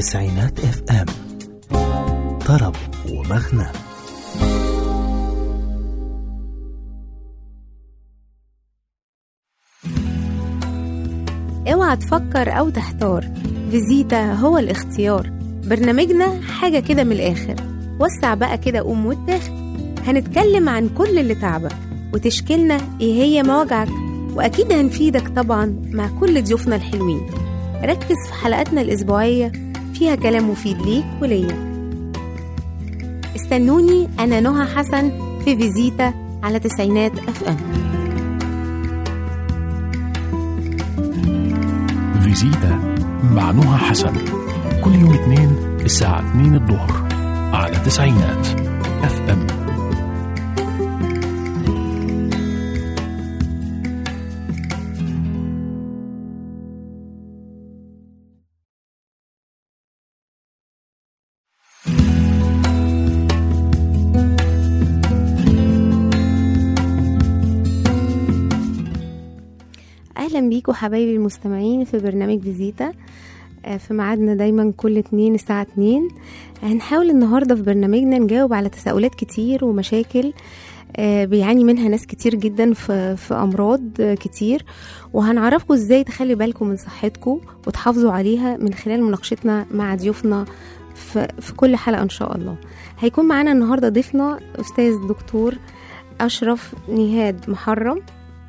تسعينات اف ام طرب ومغنى اوعى تفكر او تحتار فيزيتا هو الاختيار برنامجنا حاجة كده من الآخر وسع بقى كده قوم واتاخد هنتكلم عن كل اللي تعبك وتشكيلنا ايه هي مواجعك واكيد هنفيدك طبعا مع كل ضيوفنا الحلوين ركز في حلقاتنا الاسبوعيه فيها كلام مفيد ليك وليا استنوني انا نهى حسن في فيزيتا على تسعينات اف ام فيزيتا مع نهى حسن كل يوم اثنين الساعة 2 الظهر على تسعينات اف ام اهلا بيكم حبايبي المستمعين في برنامج فيزيتا آه، في ميعادنا دايما كل اتنين الساعة اتنين هنحاول النهاردة في برنامجنا نجاوب على تساؤلات كتير ومشاكل آه، بيعاني منها ناس كتير جدا في, في أمراض آه، كتير وهنعرفكم ازاي تخلي بالكم من صحتكم وتحافظوا عليها من خلال مناقشتنا مع ضيوفنا في, في كل حلقة إن شاء الله هيكون معانا النهاردة ضيفنا أستاذ دكتور أشرف نهاد محرم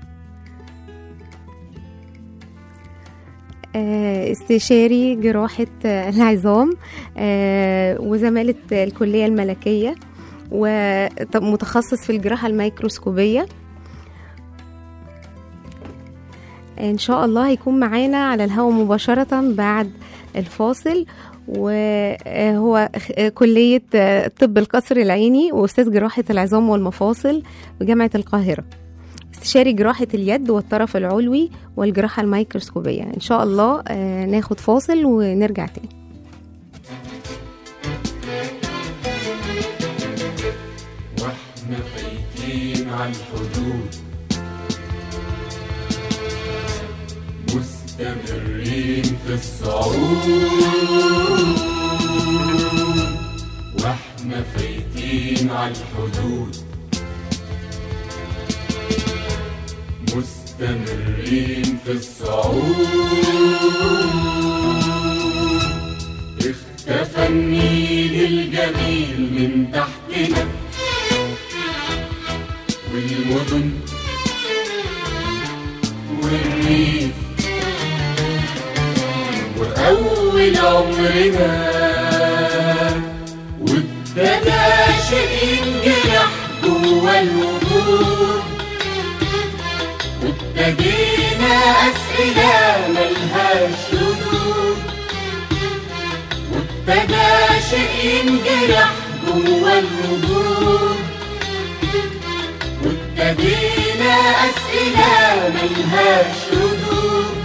آه، استشاري جراحة آه، العظام آه، وزمالة الكلية الملكية ومتخصص في الجراحة الميكروسكوبية إن شاء الله هيكون معانا على الهواء مباشرة بعد الفاصل وهو كلية طب القصر العيني وأستاذ جراحة العظام والمفاصل بجامعة القاهرة استشاري جراحة اليد والطرف العلوي والجراحة الميكروسكوبية إن شاء الله آه، ناخد فاصل ونرجع تاني واحنا فايتين على الحدود مستمرين في الصعود واحنا فايتين على الحدود مستمرين في الصعود اختفى النيل الجميل من تحتنا والمدن والريف وأول عمرنا وابتدى شيء ينجرح جوا الوجود وابتدينا أسئلة ملهاش ردود وابتدى شيء ينجرح جوا الوجود وابتدينا أسئلة ملهاش ردود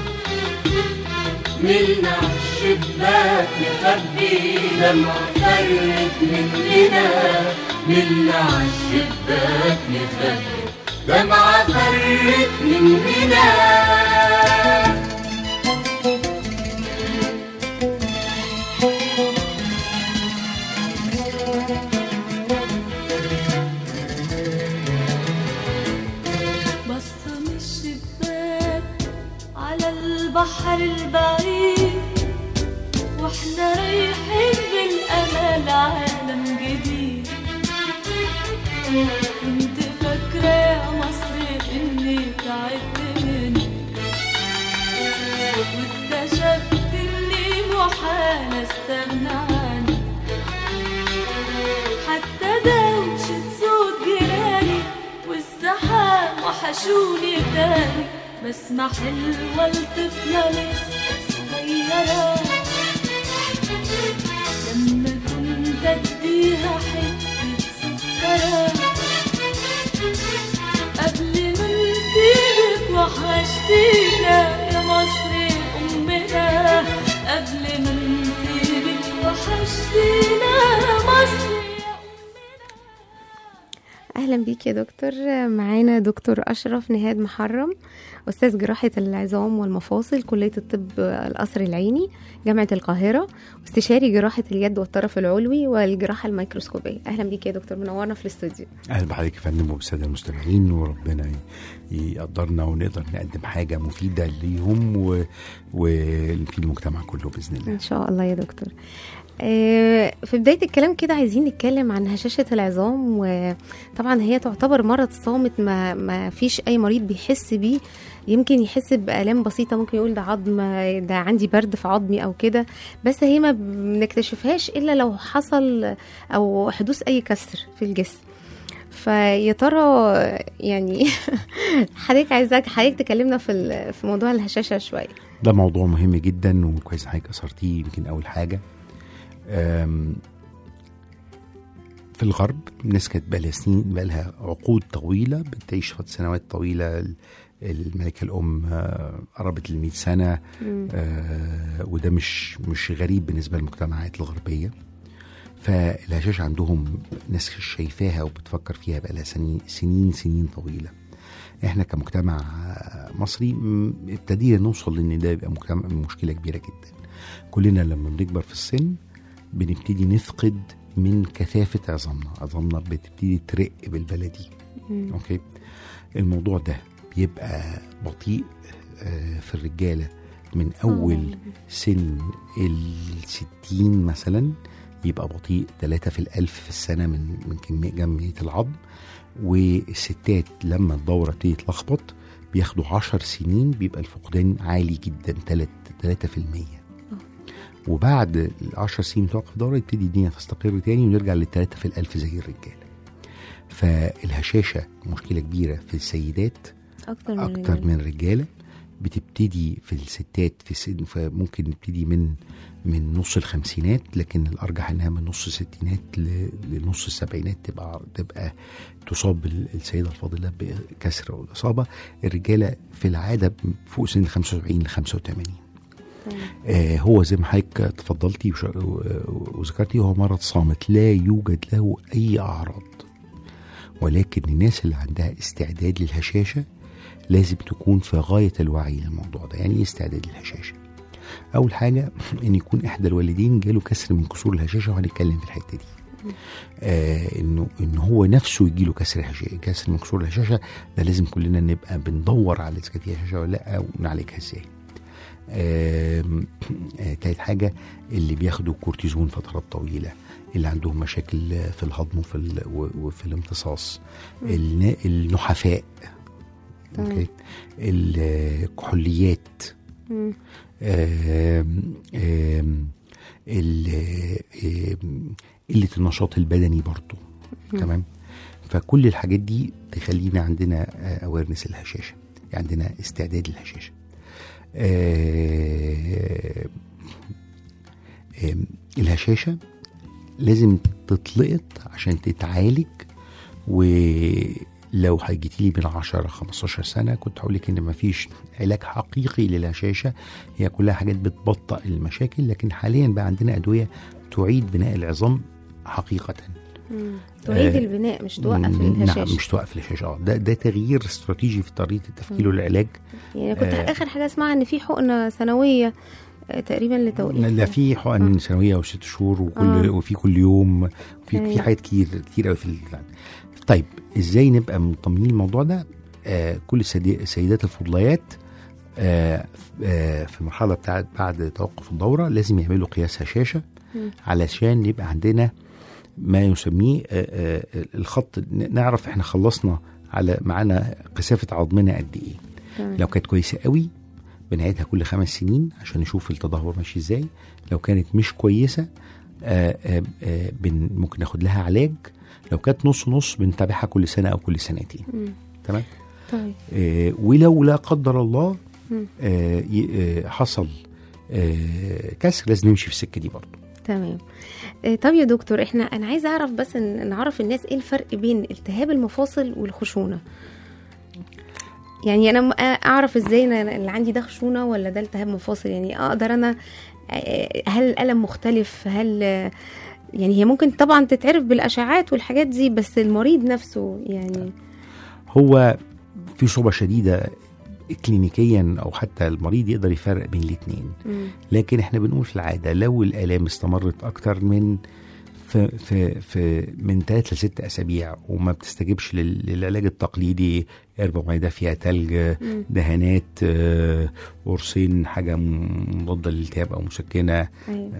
ملنا عالشباك نخبي لما فرت مننا ملنا عالشباك نخبي دمعة فرت مننا بصة من الشباك على البحر البعيد واحنا رايحين بالامل عالم جديد كنت فاكرة يا مصر اني تعبت منك واكتشفت اني محال استغنى عنك حتى دوشة صوت جيراني والزحام وحشوني تاني بسمة حلوة لطفلة لسه صغيرة لما كنت اديها حتة سكرة قبل ما نسيبك وحشتينا يا مصر أمنا قبل ما نسيبك وحشتينا يا مصر يا أمنا اهلا بيك يا دكتور معانا دكتور اشرف نهاد محرم استاذ جراحه العظام والمفاصل كليه الطب القصر العيني جامعه القاهره واستشاري جراحه اليد والطرف العلوي والجراحه الميكروسكوبيه اهلا بيك يا دكتور منورنا في الاستوديو اهلا بحضرتك يا فندم وبالساده المستمعين وربنا ي- يقدرنا ونقدر نقدم حاجه مفيده ليهم و- وفي المجتمع كله باذن الله ان شاء الله يا دكتور آه، في بداية الكلام كده عايزين نتكلم عن هشاشة العظام وطبعا هي تعتبر مرض صامت ما, ما فيش أي مريض بيحس بيه يمكن يحس بآلام بسيطة ممكن يقول ده عظم ده عندي برد في عظمي أو كده بس هي ما بنكتشفهاش إلا لو حصل أو حدوث أي كسر في الجسم فيا ترى يعني حضرتك عايزاك حضرتك تكلمنا في ال- في موضوع الهشاشة شوية ده موضوع مهم جدا وكويس حضرتك اثرتيه يمكن اول حاجه أم، في الغرب الناس كانت بقى لها سنين بقى لها عقود طويله بتعيش فتره سنوات طويله الملكه الام آه، قربت ال 100 سنه آه، وده مش مش غريب بالنسبه للمجتمعات الغربيه فالهشاشه عندهم ناس شايفاها وبتفكر فيها بقى لها سنين سنين سنين طويله احنا كمجتمع مصري م- ابتدينا نوصل لان ده يبقى مجتمع مشكله كبيره جدا كلنا لما بنكبر في السن بنبتدي نفقد من كثافه عظامنا عظامنا بتبتدي ترق بالبلدي اوكي الموضوع ده بيبقى بطيء آه، في الرجاله من اول سن الستين مثلا يبقى بطيء ثلاثة في الألف في السنة من من كمية جمعية العظم والستات لما الدورة تبتدي تلخبط بياخدوا عشر سنين بيبقى الفقدان عالي جدا تلات تلاتة في المية وبعد العشر سنين توقف الدورة يبتدي الدنيا تستقر تاني ونرجع للتلاتة في الألف زي الرجالة فالهشاشة مشكلة كبيرة في السيدات أكتر من اكتر الرجال. من الرجاله بتبتدي في الستات في سن فممكن نبتدي من من نص الخمسينات لكن الارجح انها من نص الستينات ل- لنص السبعينات تبقى تبقى تصاب ال- السيده الفاضله بكسر او الاصابه الرجاله في العاده فوق سن 75 ل 85 آه هو زي ما حضرتك تفضلتي وش- و- وذكرتي هو مرض صامت لا يوجد له اي اعراض ولكن الناس اللي عندها استعداد للهشاشه لازم تكون في غايه الوعي للموضوع ده يعني ايه استعداد للهشاشه اول حاجه ان يكون احدى الوالدين جاله كسر من كسور الهشاشه وهنتكلم في الحته دي آه انه ان هو نفسه يجي له كسر هشاشه كسر من كسور الهشاشه ده لازم كلنا نبقى بندور على اذا كان فيها هشاشه ولا لا ونعالجها ازاي آم، آه، تالت حاجة اللي بياخدوا كورتيزون فترات طويلة اللي عندهم مشاكل في الهضم وفي, ال- و- وفي الامتصاص النا- النحفاء تمام. اوكي الكحوليات مم. آم، آم، ال- آم، قلة النشاط البدني برضو تمام فكل الحاجات دي تخلينا عندنا اويرنس الهشاشة عندنا استعداد للهشاشة آه، آم، الهشاشة لازم تتلقط عشان تتعالج ولو هيجيتي لي من 10 15 سنه كنت هقول لك ان مفيش علاج حقيقي للهشاشه هي كلها حاجات بتبطئ المشاكل لكن حاليا بقى عندنا ادويه تعيد بناء العظام حقيقه مم. تعيد آه، البناء مش توقف نعم الهشاشة مش توقف الهشاشه اه ده ده تغيير استراتيجي في طريقه التفكير والعلاج يعني كنت آه. اخر حاجه اسمعها ان في حقنه سنويه آه، تقريبا لتوقيف لا في حقن سنويه وست شهور وكل آه. وفي كل يوم في أيوة. في حاجات كتير كتير قوي في ال- طيب ازاي نبقى مطمنين الموضوع ده آه كل السيدي- السيدات الفضليات آه آه في المرحله بتاعت بعد توقف الدوره لازم يعملوا قياس هشاشه مم. علشان يبقى عندنا ما يسميه آه آه الخط ن- نعرف احنا خلصنا على معانا كثافه عظمنا قد ايه تمام. لو كانت كويسه قوي بنعيدها كل خمس سنين عشان نشوف التدهور ماشي ازاي لو كانت مش كويسه آه آه آه بن ممكن ناخد لها علاج لو كانت نص نص بنتابعها كل سنه او كل سنتين مم. تمام طيب آه ولو لا قدر الله مم. آه ي- آه حصل آه كسر لازم نمشي في السكه دي برضه تمام آه، طب يا دكتور احنا انا عايزه اعرف بس ان نعرف الناس ايه الفرق بين التهاب المفاصل والخشونه يعني انا م- اعرف ازاي انا اللي عندي ده خشونه ولا ده التهاب مفاصل يعني اقدر انا آه، هل الالم مختلف هل آه، يعني هي ممكن طبعا تتعرف بالاشعاعات والحاجات دي بس المريض نفسه يعني هو في صعوبه شديده كلينيكيا او حتى المريض يقدر يفرق بين الاثنين مم. لكن احنا بنقول في العاده لو الالام استمرت اكتر من في في في من ثلاث لست اسابيع وما بتستجيبش لل- للعلاج التقليدي اربع ميه دافيه ثلج مم. دهانات آه، قرصين حاجه مضاده للالتهاب او مسكنه أيوة. آه،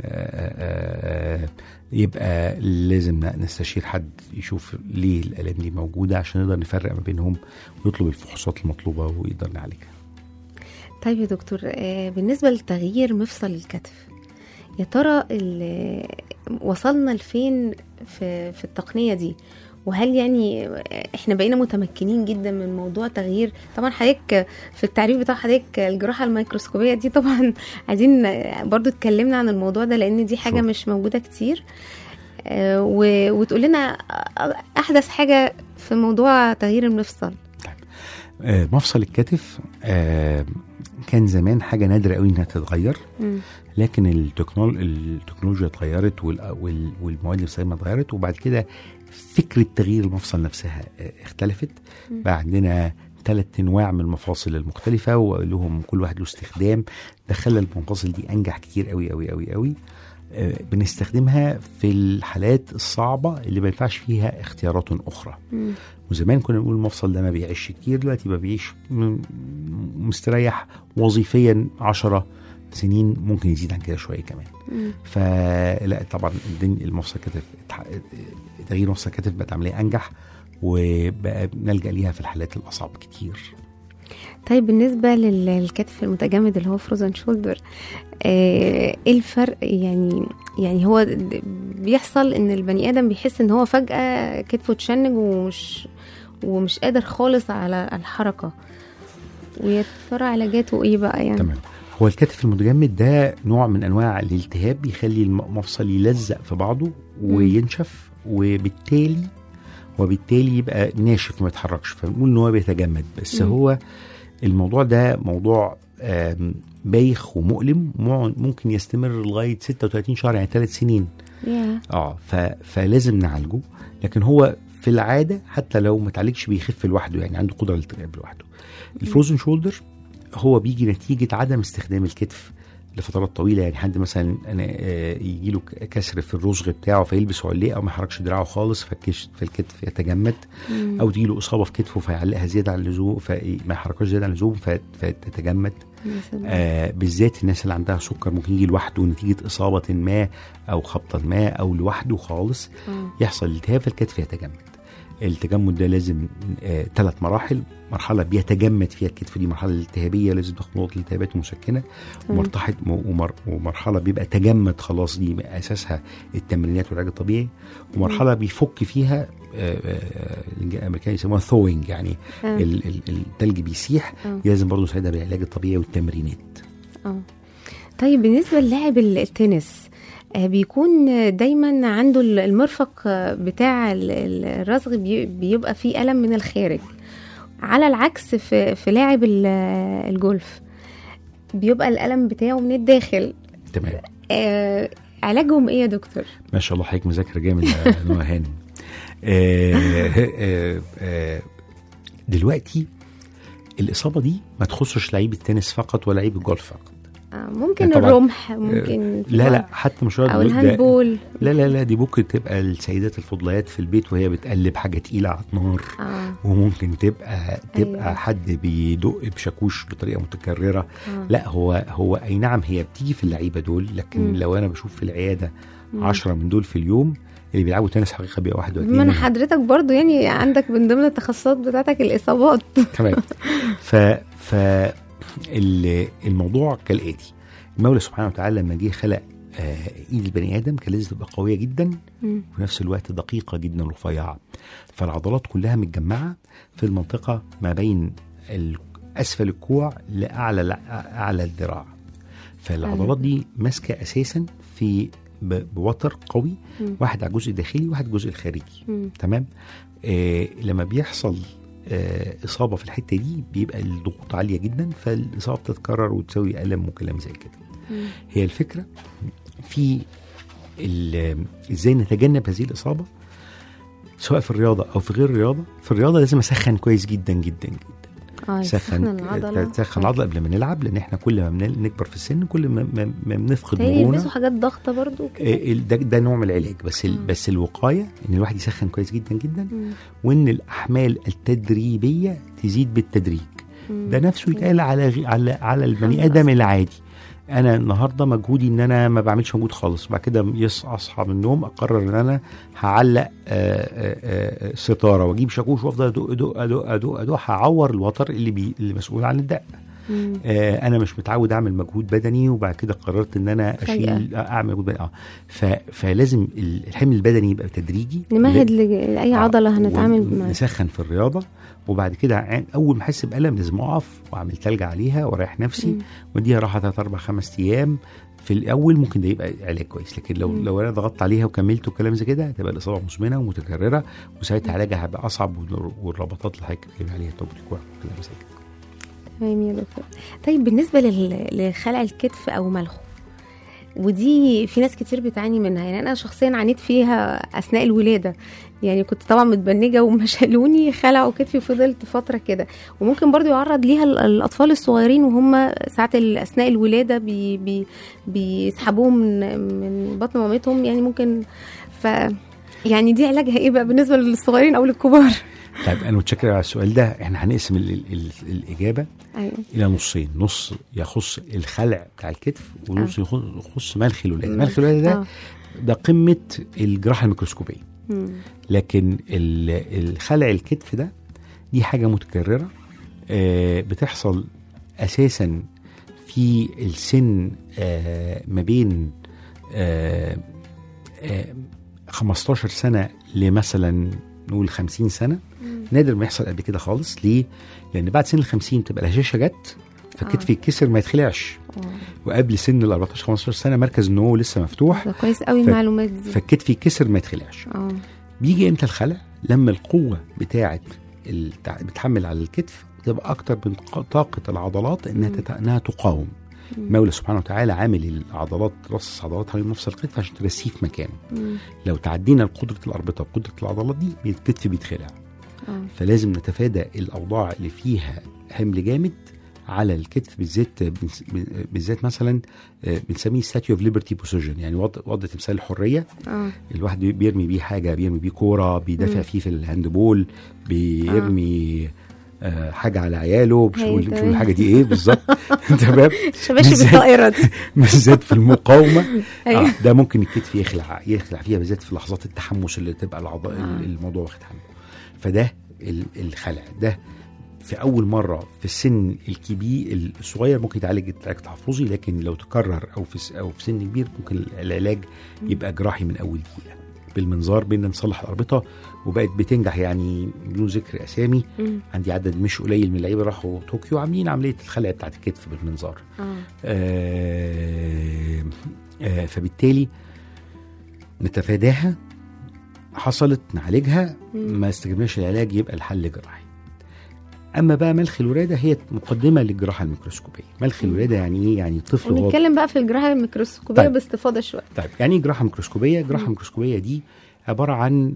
آه، آه، يبقى لازم ن- نستشير حد يشوف ليه الالام دي موجوده عشان نقدر نفرق ما بينهم ويطلب الفحوصات المطلوبه ويقدر نعالجها طيب يا دكتور آه، بالنسبة لتغيير مفصل الكتف يا ترى ال- وصلنا لفين في, في التقنية دي وهل يعني احنا بقينا متمكنين جدا من موضوع تغيير طبعا حضرتك في التعريف بتاع حضرتك الجراحة الميكروسكوبية دي طبعا عايزين برضو اتكلمنا عن الموضوع ده لان دي حاجة Sure. مش موجودة كتير آه، و- وتقول لنا احدث حاجة في موضوع تغيير المفصل آه، مفصل الكتف آه، كان زمان حاجه نادره قوي انها تتغير مم. لكن التكنول... التكنولوجيا اتغيرت وال... وال... والمواد اللي بتستخدمها اتغيرت وبعد كده فكره تغيير المفصل نفسها آه، اختلفت مم. بقى عندنا ثلاث انواع من المفاصل المختلفه ولهم كل واحد له استخدام ده خلى المفاصل دي انجح كتير قوي قوي قوي قوي آه، بنستخدمها في الحالات الصعبه اللي ما ينفعش فيها اختيارات اخرى مم. وزمان كنا نقول المفصل ده ما بيعيش كتير دلوقتي بقى بيعيش م- مستريح وظيفيا عشرة سنين ممكن يزيد عن كده شويه كمان مم. فلا طبعا الدنيا المفصل كتف اتح- تغيير مفصل كتف بقت عمليه انجح وبقى بنلجا ليها في الحالات الاصعب كتير طيب بالنسبة لل- للكتف المتجمد اللي هو فروزن شولدر ايه الفرق يعني يعني هو د- بيحصل ان البني ادم بيحس ان هو فجأة كتفه اتشنج ومش ومش قادر خالص على الحركة ويا ترى علاجاته ايه بقى يعني تمام هو الكتف المتجمد ده نوع من انواع الالتهاب بيخلي المفصل يلزق في بعضه وينشف وبالتالي وبالتالي يبقى ناشف ما يتحركش فبنقول ان هو بيتجمد بس مم. هو الموضوع ده موضوع آم، بايخ ومؤلم مع- ممكن يستمر لغايه 36 شهر يعني ثلاث سنين يا اه ف... فلازم نعالجه لكن هو في العاده حتى لو ما اتعالجش بيخف لوحده يعني عنده قدره للالتئام لوحده الفروزن شولدر هو بيجي نتيجه عدم استخدام الكتف لفترات طويله يعني حد مثلا انا يجي له كسر في الرزغ بتاعه فيلبس علقه وما يحركش دراعه خالص فالكش- فالكتف يتجمد مم. او تيجي له اصابه في كتفه فيعلقها زياده عن اللزوم فما يحركهاش زياده عن اللزوم فت- فتتجمد مثلاً. آه بالذات الناس اللي عندها سكر ممكن يجي لوحده نتيجه اصابه ما او خبطه ما او لوحده خالص آه. يحصل التهاب فالكتف يتجمد التجمد ده لازم ثلاث آه مراحل مرحله بيتجمد فيها الكتف دي مرحله التهابيه لازم تاخد نقطه الالتهابات مسكنه ومرتحل ومر ومرحله بيبقى تجمد خلاص دي بقى اساسها التمرينات والعلاج الطبيعي ومرحله بيفك فيها آه، آه، الامريكان يسموها ثوينج يعني آه. ال- ال- التلج بيسيح آه. لازم برضه نساعدها بالعلاج الطبيعي والتمرينات اه طيب بالنسبة للاعب ال- التنس آه، بيكون دايما عنده ال- المرفق آه، بتاع ال- ال- الرزغ بي- بيبقى فيه ألم من الخارج على العكس في في لاعب ال- الجولف بيبقى الألم بتاعه من الداخل تمام آه علاجهم ايه يا دكتور؟ ما شاء الله حضرتك مذاكره جامد يا نوى هانم آه، آه، آه، دلوقتي الاصابه دي ما تخصش لعيب التنس فقط ولا لعيب الجولف فقط آه ممكن طبعاً. الرمح ممكن لا لا حتى مش شرط او ده- الهاندبول لا لا لا دي ممكن تبقى السيدات الفضليات في البيت وهي بتقلب حاجه تقيله على النار اه وممكن تبقى تبقى أيوة. حد بيدق بشاكوش بطريقه متكرره آه. لا هو هو اي نعم هي بتيجي في اللعيبه دول لكن مم. لو انا بشوف في العياده مم. عشرة من دول في اليوم اللي بيلعبوا تنس حقيقه بيبقى واحد واثنين من منهم. حضرتك برضو يعني عندك من ضمن التخصصات بتاعتك الاصابات تمام ف ف ال- الموضوع كالاتي المولى سبحانه وتعالى لما جه خلق آه، ايد البني ادم كان لازم تبقى قويه جدا مم. وفي نفس الوقت دقيقه جدا ورفيعه فالعضلات كلها متجمعه في المنطقه ما بين ال- اسفل الكوع لاعلى اعلى الذراع فالعضلات دي ماسكه اساسا في ب- بوتر قوي مم. واحد على الجزء الداخلي وواحد الجزء الخارجي مم. تمام آه لما بيحصل آه اصابه في الحته دي بيبقى الضغوط عاليه جدا فالاصابه بتتكرر وتسوي الم وكلام زي كده مم. هي الفكره في ال- ازاي نتجنب هذه الاصابه سواء في الرياضه او في غير الرياضه في الرياضه لازم اسخن كويس جدا جدا جدا اه سخن يسخن العضله تسخن العضله قبل ما نلعب لان احنا كل ما بنل- نكبر في السن كل ما, ما, ما بنفقد هي يلبسوا مرونه حاجات ضغطه برضو كده آه، ال- ده ده نوع من العلاج بس ال- مم. بس الوقايه ان الواحد يسخن كويس جدا جدا مم. وان الاحمال التدريبيه تزيد بالتدريج مم. ده نفسه يتقال على غي- على على البني الحمل ادم الأصلي. العادي انا النهارده مجهودي ان انا ما بعملش مجهود خالص بعد كده يص اصحى من النوم اقرر ان انا هعلق آه، آه، آه، ستاره واجيب شاكوش وافضل ادق ادق ادق ادق ادق هعور الوتر اللي بي اللي مسؤول عن الدق مم. آه انا مش متعود اعمل مجهود بدني وبعد كده قررت ان انا فجأة. اشيل آه، اعمل مجهود بدني اه ف فلازم الحمل البدني يبقى تدريجي نمهد لا- ل- لاي آه، عضله هنتعامل معاها نسخن في الرياضه وبعد كده ع- اول ما احس بالم لازم اقف واعمل تلج عليها واريح نفسي مم. واديها راحه ثلاث اربع خمس ايام في الاول ممكن ده يبقى علاج كويس لكن لو مم. لو انا ضغطت عليها وكملت وكلام زي كده هتبقى الاصابه مزمنه ومتكرره وساعتها علاجها هيبقى اصعب وال- والربطات اللي حضرتك بتتكلم عليها توبريك وكلام زي كده تمام يا دكتور طيب بالنسبه لل- لخلع الكتف او ملخه ودي في ناس كتير بتعاني منها يعني انا شخصيا عانيت فيها اثناء الولاده يعني كنت طبعا متبنجه وما شالوني خلعوا كتفي وفضلت فتره كده وممكن برضو يعرض ليها ال- الاطفال الصغيرين وهم ساعه ال- اثناء الولاده بي بي بيسحبوهم من من بطن مامتهم يعني ممكن ف يعني دي علاجها ايه بقى بالنسبه للصغيرين او للكبار طيب انا متشكر على السؤال ده احنا هنقسم ال ال ال الاجابه ايوه الى نصين نص يخص الخلع بتاع الكتف ونص يخص- يخص ملخ الولاده ملخ الولاده ده آه. ده قمه الجراحه الميكروسكوبيه مم. لكن ال- الخلع الكتف ده دي حاجه متكرره آه، بتحصل اساسا في السن آه، ما بين آه، آه، 15 سنه لمثلا نقول 50 سنه نادر ما يحصل قبل كده خالص ليه؟ لان بعد سن ال 50 تبقى الهشاشه جت فالكتف آه. يتكسر ما يتخلعش آه. وقبل سن ال 14 15 سنه مركز النمو لسه مفتوح ده كويس قوي ف- المعلومات دي فالكتف يتكسر ما يتخلعش اه بيجي امتى الخلع لما القوه بتاعه التع... بتحمل على الكتف تبقى اكتر من ق- طاقه العضلات انها تت... انها تقاوم مولى سبحانه وتعالى عامل العضلات رص عضلات حوالين مفصل الكتف عشان ترسيه في مكانه مم. لو تعدينا قدره الاربطه وقدره العضلات دي الكتف بيتخلع اه فلازم نتفادى الاوضاع اللي فيها حمل جامد على الكتف بالذات بنس- بالذات مثلا آه، بنسميه ستاتيو اوف ليبرتي بوزيشن يعني وضع وضع تمثال الحريه اه الواحد بيرمي بيه حاجه بيرمي بيه كوره بيدافع مم. فيه في الهاندبول بيرمي آه حاجه على عياله مش هي هقول مش تمام. هقول الحاجه دي ايه بالظبط تمام شباشب بالذات- الطائره دي بالذات في المقاومه أيوة. آه ده ممكن الكتف يخلع يخلع فيها بالذات في لحظات التحمس اللي تبقى العض... آه. الموضوع واخد حمل فده ال- الخلع ده في اول مره في السن الكبير الصغير ممكن يتعالج علاج تحفظي لكن لو تكرر او في س- او في سن كبير ممكن العلاج يبقى جراحي من اول دقيقه بالمنظار بينا نصلح الاربطه وبقت بتنجح يعني بدون ذكر اسامي مم. عندي عدد مش قليل من اللعيبه راحوا طوكيو عاملين عمليه الخلع بتاعت الكتف بالمنظار اه آه، آه، فبالتالي نتفاداها حصلت نعالجها مم. ما استجبناش العلاج يبقى الحل جراحي اما بقى ملخ الولاده هي مقدمه للجراحه الميكروسكوبيه ملخ مم. الولاده يعني ايه يعني طفل هو ونتكلم بقى في الجراحه الميكروسكوبيه طيب. باستفاضه شويه طيب يعني ايه جراحه ميكروسكوبيه جراحه مم. ميكروسكوبيه دي عباره عن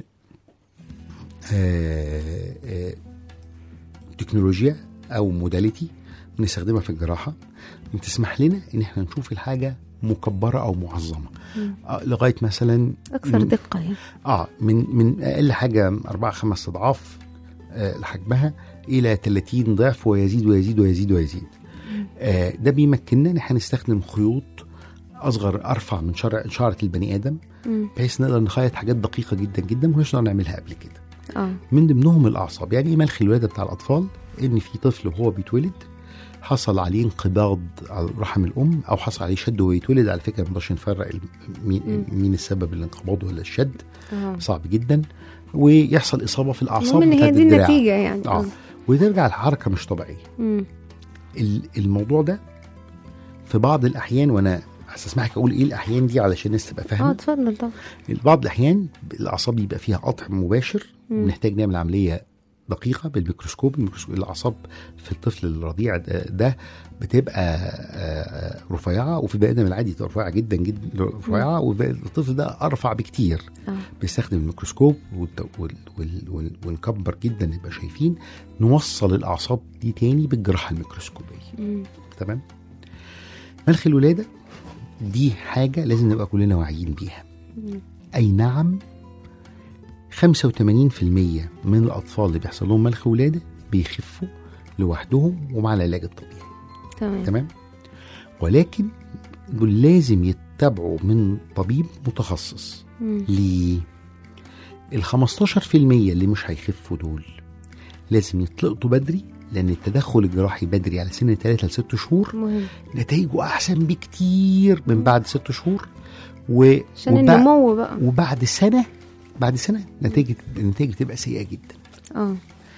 آه، آه، تكنولوجيا او موداليتي بنستخدمها في الجراحه بتسمح لنا ان احنا نشوف الحاجه مكبره او معظمه مم. آه، لغايه مثلا اكثر مم. دقه يعني اه من من اقل حاجه اربعه خمس اضعاف آه لحجمها الى 30 ضعف ويزيد ويزيد ويزيد ويزيد آه ده بيمكننا ان احنا نستخدم خيوط اصغر ارفع من شعر شعره البني ادم مم. بحيث نقدر نخيط حاجات دقيقه جدا جدا ما كناش نقدر نعملها قبل كده اه من ضمنهم الاعصاب يعني ايه ملخ الولاده بتاع الاطفال ان في طفل وهو بيتولد حصل عليه انقباض على رحم الام او حصل عليه شد وهو يتولد على فكره ما نقدرش نفرق ال- مين, مم. مين السبب الانقباض ولا الشد اه صعب جدا ويحصل اصابه في الاعصاب المهم ان هي بتاعت دي الدراع. النتيجه يعني اه وترجع الحركه مش طبيعيه مم. ال- الموضوع ده في بعض الاحيان وانا هستسمحك اقول ايه الاحيان دي علشان الناس تبقى اه فاهمه اتفضل طبعا بعض الاحيان الاعصاب بيبقى فيها قطع مباشر مم. وبنحتاج نعمل عمليه دقيقه بالميكروسكوب الميكروسكوب الاعصاب في الطفل الرضيع ده, ده بتبقى آه، رفيعه وفي البني ادم العادي تبقى رفيعه جدا جدا رفيعه والطفل ده ارفع بكتير آه. بيستخدم الميكروسكوب والت- وال- وال- وال- ونكبر جدا نبقى شايفين نوصل الاعصاب دي تاني بالجراحه الميكروسكوبيه مم. تمام ملخ الولاده دي حاجه لازم نبقى كلنا واعيين بيها اي نعم 85% من الاطفال اللي بيحصل لهم ملخ ولاده بيخفوا لوحدهم ومع العلاج الطبيعي تمام تمام ولكن دول لازم يتبعوا من طبيب متخصص مم. ليه ال 15% اللي مش هيخفوا دول لازم يتلقطوا بدري لان التدخل الجراحي بدري على سن 3 ل 6 شهور مهم نتائجه احسن بكتير من بعد 6 شهور و عشان وبع- النمو بقى وبعد سنه بعد سنه نتيجه النتائج بتبقى سيئه جدا اه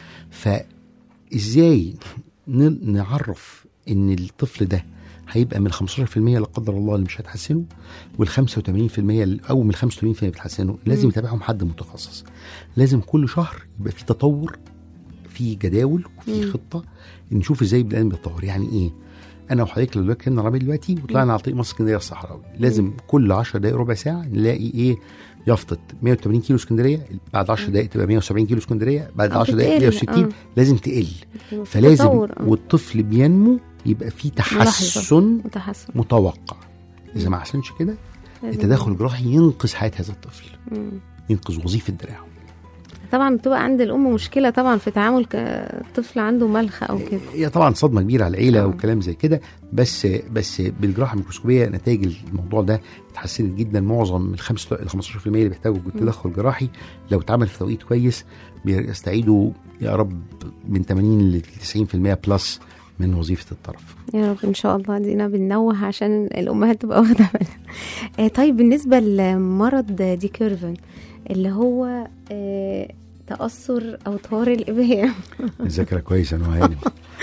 فازاي ن- نعرف ان الطفل ده هيبقى من 15% لا قدر الله اللي مش هتحسنه وال 85% اللي- او من 85% بتحسنه لازم يتابعهم حد متخصص لازم كل شهر يبقى في تطور في جداول وفي خطه نشوف ازاي البني ادم بيتطور يعني ايه انا وحضرتك لو دلوقتي كنا عربيه دلوقتي وطلعنا على طريق مصر اسكندريه الصحراوي لازم كل 10 دقائق ربع ساعه نلاقي ايه يافطه 180 كيلو اسكندريه بعد 10 دقائق تبقى 170 كيلو اسكندريه بعد أو 10 دقائق بتقل، 160 آه. لازم تقل في فلازم تطور، آه. والطفل بينمو يبقى في تحسن متحسن متوقع اذا ما احسنش كده لازم- التدخل الجراحي ينقذ حياه هذا الطفل مم. ينقذ وظيفه دراعه طبعا بتبقى عند الام مشكله طبعا في تعامل كطفل عنده ملخ او كده هي طبعا صدمه كبيره على العيله آه. وكلام زي كده بس بس بالجراحه الميكروسكوبيه نتائج الموضوع ده اتحسنت جدا معظم ال 5 ال 15% اللي بيحتاجوا تدخل جراحي لو اتعمل في توقيت كويس بيستعيدوا يا رب من 80 ل 90% بلس من وظيفه الطرف يا رب ان شاء الله دينا بننوه عشان الامهات تبقى واخده بالها آه طيب بالنسبه لمرض دي كيرفن اللي هو آه تاثر اوتار الابهام ذاكره كويسه انا هانم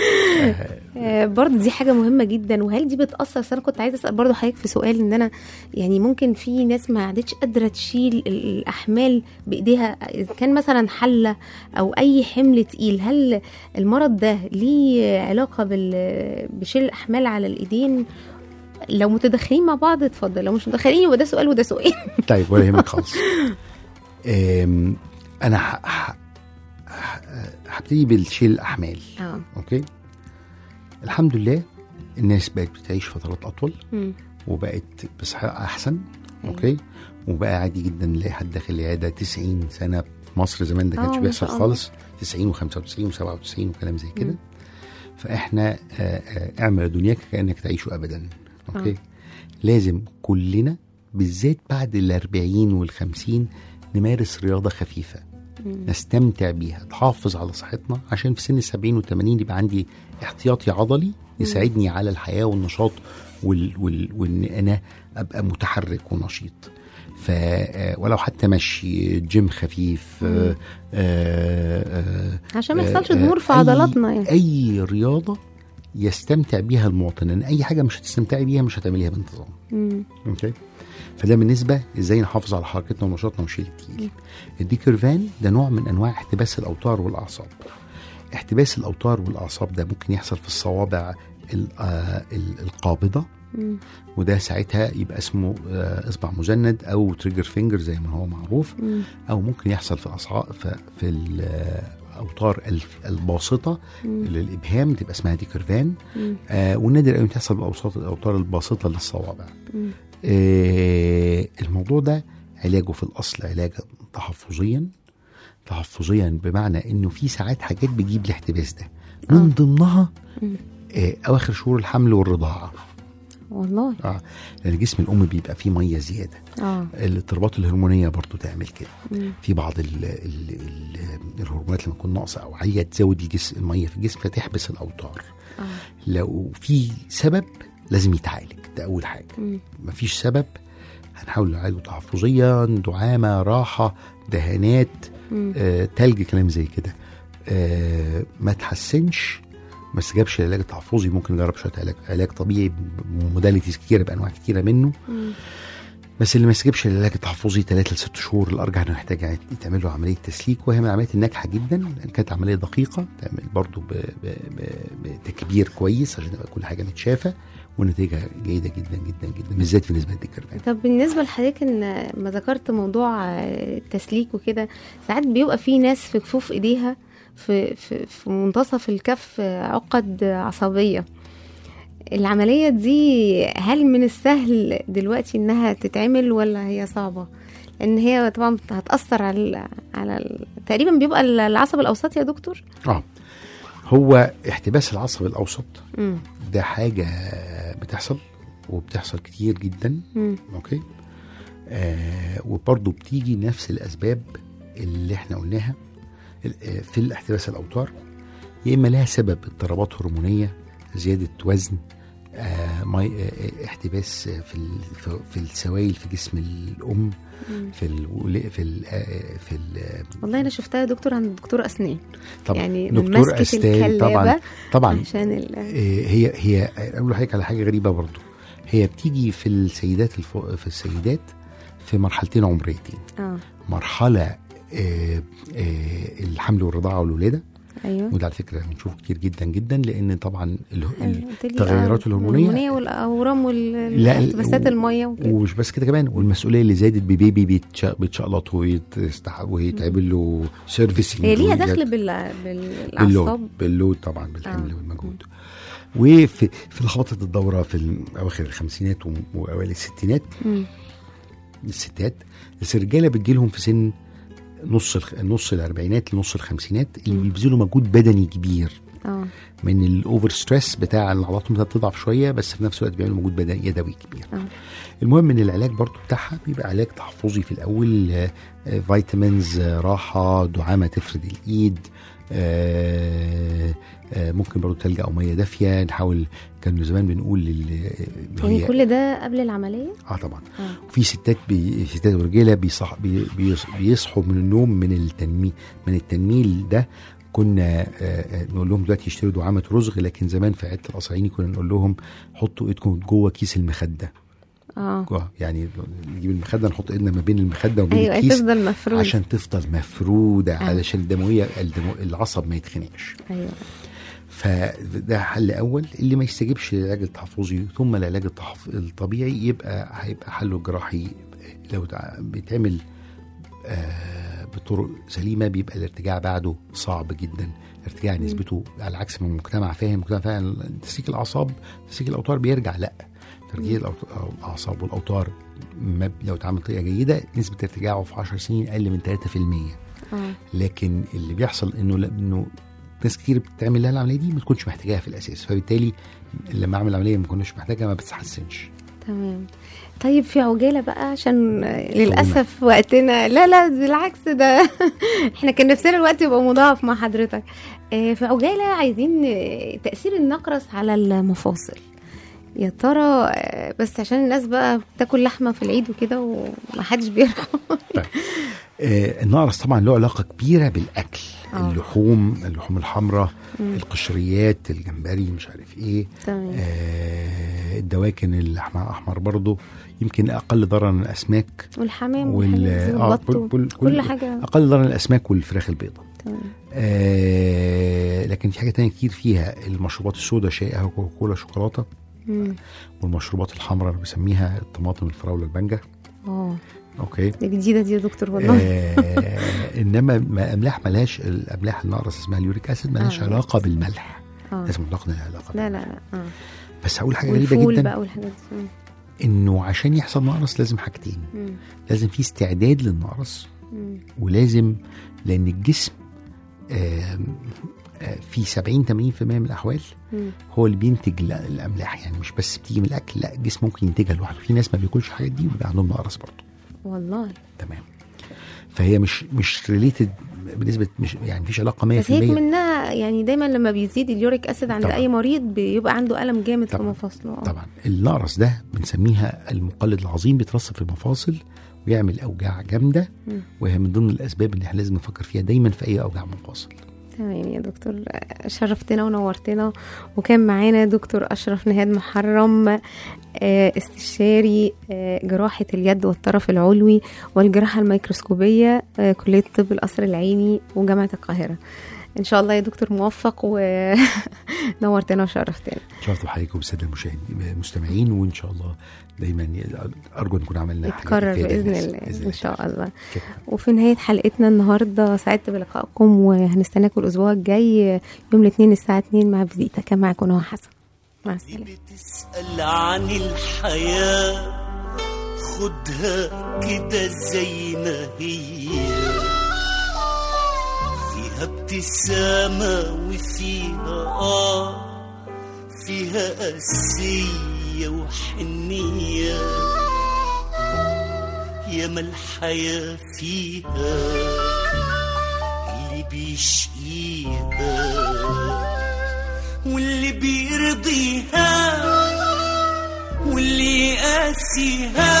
آه، برضه دي حاجة مهمة جدا وهل دي بتأثر بس أنا كنت عايزة أسأل برضه حضرتك في سؤال إن أنا يعني ممكن في ناس ما عادتش قادرة تشيل ال- الأحمال بإيديها إذا كان مثلا حلة أو أي حمل تقيل هل المرض ده ليه علاقة بال بشيل الأحمال على الإيدين لو متدخلين مع بعض اتفضل لو مش متدخلين يبقى ده سؤال وده سؤال طيب ولا يهمك خالص أم، انا ح- ح- ح- هبتدي بالشيل الاحمال اه اوكي الحمد لله الناس بقت بتعيش فترات اطول مم. وبقت بصحه احسن اوكي وبقى عادي جدا نلاقي حد داخل العياده 90 سنه في مصر زمان ده آه، كانش ما بيحصل شاء الله. خالص 90 و95 و97 وكلام زي كده فاحنا آه، آه، اعمل دنياك كانك تعيش ابدا اوكي آه. لازم كلنا بالذات بعد ال 40 وال 50 نمارس رياضه خفيفه نستمتع بيها تحافظ على صحتنا عشان في سن ال 70 وال 80 يبقى عندي احتياطي عضلي يساعدني على الحياه والنشاط وال... وال... وان انا ابقى متحرك ونشيط ف آه، ولو حتى مشي جيم خفيف آه، آه، آه، عشان ما آه، يحصلش آه، ضمور في أي- عضلاتنا يعني اي رياضه يستمتع بيها المواطن لان اي حاجه مش هتستمتعي بيها مش هتعمليها بانتظام مم. اوكي فده بالنسبه ازاي نحافظ على حركتنا ونشاطنا ونشيل التقيل الديكرفان ده نوع من انواع احتباس الاوتار والاعصاب احتباس الاوتار والاعصاب ده ممكن يحصل في الصوابع ال- آه، ال- القابضه مم. وده ساعتها يبقى اسمه آه، اصبع مجند او تريجر فينجر زي ما هو معروف مم. او ممكن يحصل في أصع... في, في الاوتار الف- الباسطه للابهام تبقى اسمها ديكرفان مم. آه والنادر قوي تحصل باوساط الاوتار الباسطه للصوابع مم. آه الموضوع ده علاجه في الاصل علاج تحفظيا تحفظيا بمعنى انه في ساعات حاجات بتجيب الاحتباس ده من ضمنها مم. آه اواخر شهور الحمل والرضاعه والله اه لان جسم الام بيبقى فيه ميه زياده اه الاضطرابات الهرمونيه برضو تعمل كده مم. في بعض ال ال ال الهرمونات لما تكون ناقصه او عاليه تزود الجسم الميه في الجسم فتحبس الاوتار اه لو في سبب لازم يتعالج ده اول حاجه مم. مفيش سبب هنحاول نعالجه تحفظيا دعامه راحه دهانات مم. آه، تلج كلام زي كده آه، ما تحسنش ما استجابش للعلاج التحفظي ممكن نجرب شويه علاج علاج طبيعي بموداليتيز كتيره بانواع كتيره منه مم. بس اللي ما يستجيبش للعلاج التحفظي 3 ل 6 شهور الارجح انه يحتاج يتعمل له عمليه تسليك وهي من العمليات الناجحه جدا لان كانت عمليه دقيقه تعمل برضه ب- ب- ب- بتكبير كويس عشان تبقى كل حاجه متشافه ونتيجه جيده جدا جدا جدا بالذات بالنسبه للكربان طب بالنسبة لحضرتك ان ما ذكرت موضوع آه، التسليك وكده ساعات بيبقى في ناس في كفوف ايديها في في في منتصف الكف آه، عقد عصبية العملية دي هل من السهل دلوقتي انها تتعمل ولا هي صعبة؟ لان هي طبعا هتأثر على ال- على ال- تقريبا بيبقى العصب الاوسط يا دكتور؟ اه هو احتباس العصب الاوسط مم. ده حاجه بتحصل وبتحصل كتير جدا مم. اوكي آه وبرضه بتيجي نفس الاسباب اللي احنا قلناها ال- آه، في الاحتباس الاوتار يا اما لها سبب اضطرابات هرمونيه زياده وزن آه مي آه احتباس في ال- في- في السوائل في جسم الام في ال في ال آه، في ال والله انا شفتها يا دكتور عند دكتور اسنان طبعا يعني من دكتور مسكة استاذ طبعا الكلابة طبعا عشان ال- آه، هي هي اقول لحضرتك على حاجه غريبه برضو هي بتيجي في السيدات الف... في السيدات في مرحلتين عمريتين اه مرحله آه، آه، الحمل والرضاعه والولاده ايوه وده على فكره بنشوفه كتير جدا جدا لان طبعا ال... ال... قلت لي التغيرات آه، الهرمونية- الهرمونيه والاورام لا، والاحتباسات و- الميه وكده ومش بس كده كمان والمسؤوليه اللي زادت ببيبي بيتش... بيتشقلط ويتستح... ويتعمل له سيرفيسنج هي ليها ويجد- دخل بال... بالاعصاب باللود باللود طبعا بالحمل آه. والمجهود وفي في لخبطه الدوره في اواخر الخمسينات و- واوائل الستينات مم. الستات بس الرجاله بتجيلهم في سن نص الخ... نص الاربعينات لنص الخمسينات اللي بيبذلوا مجهود بدني كبير اه من الاوفر ستريس بتاع ان عضلاتهم ابتدت تضعف شويه بس في نفس الوقت بيعملوا مجهود بدني يدوي كبير آه. المهم ان العلاج برضو بتاعها بيبقى علاج تحفظي في الاول آه، آه، فيتامينز آه، راحه دعامه تفرد الايد آه، آه، ممكن برضو تلج او ميه دافيه نحاول كانوا زمان بنقول لل يعني كل ده قبل العمليه اه طبعا اه في ستات بي... ستات ورجاله بيصح... بي... بيص... بيصحوا من النوم من التنميل من التنميل ده كنا آه، آه، نقول لهم دلوقتي يشتروا دعامه رزغ لكن زمان في عياده القصعيني كنا نقول لهم حطوا ايدكم جوه كيس المخده اه جوه يعني نجيب المخده نحط ايدنا ما بين المخده وبين ايوه الكيس تفضل مفروض عشان تفضل مفروده آه. علشان الدمويه الدمو... العصب ما يتخنقش ايوه فده حل اول اللي ما يستجيبش للعلاج التحفظي ثم العلاج التحف... الطبيعي يبقى هيبقى حله جراحي لو تع- بيتعمل آه بطرق سليمه بيبقى الارتجاع بعده صعب جدا ارتجاع نسبته على عكس ما المجتمع فاهم المجتمع فاهم تسليك الاعصاب تسليك الاوتار بيرجع لا ترجيع الأوت- أو الاعصاب والاوتار ما لو اتعمل بطريقه جيده نسبه ارتجاعه في 10 سنين اقل من 3% اه لكن اللي بيحصل انه لا- انه ناس كتير بتعمل لها العمليه دي ما تكونش محتاجاها في الاساس فبالتالي لما اعمل عمليه ما كناش محتاجها ما بتتحسنش تمام طيب في عجاله بقى عشان آه، للاسف وقتنا لا لا بالعكس ده احنا كان نفسنا الوقت يبقى مضاعف مع حضرتك آه، في عجاله عايزين آه، تاثير النقرس على المفاصل يا ترى آه، بس عشان الناس بقى بتاكل لحمه في العيد وكده ومحدش بيرحم آه النقرس طبعا له علاقه كبيره بالاكل آه. اللحوم اللحوم الحمراء مم. القشريات الجمبري مش عارف ايه تمام آه الدواكن الاحمر احمر برضه يمكن اقل ضررا الاسماك والحمام وال والحاجات دي آه والبط كل, كل, كل حاجه اقل ضررا الاسماك والفراخ البيضاء تمام آه لكن في حاجه تانية كتير فيها المشروبات السوداء شائعه كوكاكولا شوكولاته مم. والمشروبات الحمراء اللي بسميها الطماطم الفراوله البنجه اه اوكي دي جديده دي يا دكتور والله آه انما ما املاح ملهاش الاملاح النقرس اسمها اليوريك اسيد ملهاش آه. علاقه بالملح اه لازم ناخد لها علاقه لا لا لا اه بس هقول حاجه غريبه والفول جدا بقى والحاجات دي مم. انه عشان يحصل نقرس لازم حاجتين مم. لازم في استعداد للنقرس مم. ولازم لان الجسم آم، آه، في 70 80% من الاحوال مم. هو اللي بينتج ال- الاملاح يعني مش بس بتيجي من الاكل لا الجسم ممكن ينتجها لوحده في ناس ما بياكلش الحاجات دي وبيبقى عندهم نقرس برضه والله تمام فهي مش مش ريليتد بنسبه مش يعني مفيش علاقه 100% بس هيك منها يعني دايما لما بيزيد اليوريك اسيد عند طبعاً. اي مريض بيبقى عنده الم جامد في طبعاً. مفاصله آه. طبعا النقرس ده بنسميها المقلد العظيم بيترسب في المفاصل ويعمل اوجاع جامده مم. وهي من ضمن الاسباب اللي احنا لازم نفكر فيها دايما في اي اوجاع مفاصل تمام يا دكتور شرفتنا ونورتنا وكان معانا دكتور أشرف نهاد محرم آه، استشاري آه، جراحة اليد والطرف العلوي والجراحة الميكروسكوبية آه، كلية طب القصر العيني وجامعة القاهرة إن شاء الله يا دكتور موفق ونورتنا وشرفتنا شرفت بحضرتك وبالساده المشاهدين المستمعين وان شاء الله دايما ي- ارجو نكون عملنا حاجة يتكرر إفادة بإذن للناس. الله بإذن إن شاء الله شكراً. وفي نهاية حلقتنا النهاردة سعدت بلقائكم وهنستناكم الأسبوع الجاي يوم الاثنين الساعة 2 مع فيزيتا كان معكم نهى حسن مع السلامة بتسأل عن الحياة خدها كده زي ما هي فيها ابتسامة وفيها آه فيها قسية وحنية ياما الحياة فيها اللي بيشقيها واللي بيرضيها واللي يقاسيها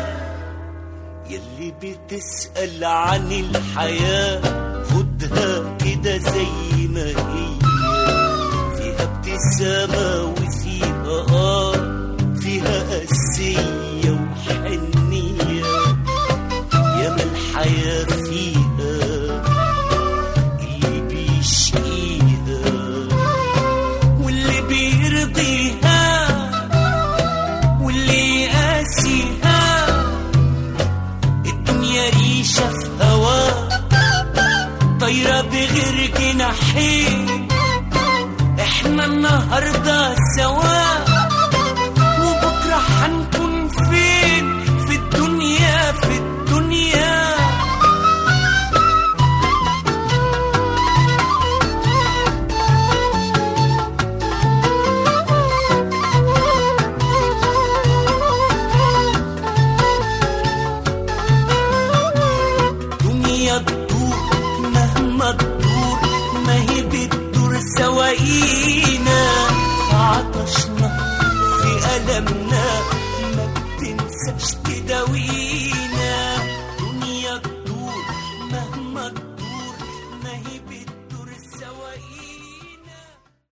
يلي بتسأل عن الحياة خدها كده زي ما هي فيها ابتسامة وفيها آه فيها قسية وحنية ياما الحياة فيها اللي بيشقيها واللي بيرضيها واللي يقاسيها الدنيا ريشة في هوا طايرة بغير جناحين احنا النهاردة سوا وبكرة هنكون فين في الدنيا في الدنيا دنيا تدور مهما تدور ما هي بتدور سواقينا في عطشنا في ألمنا ما بتنساش تداوينا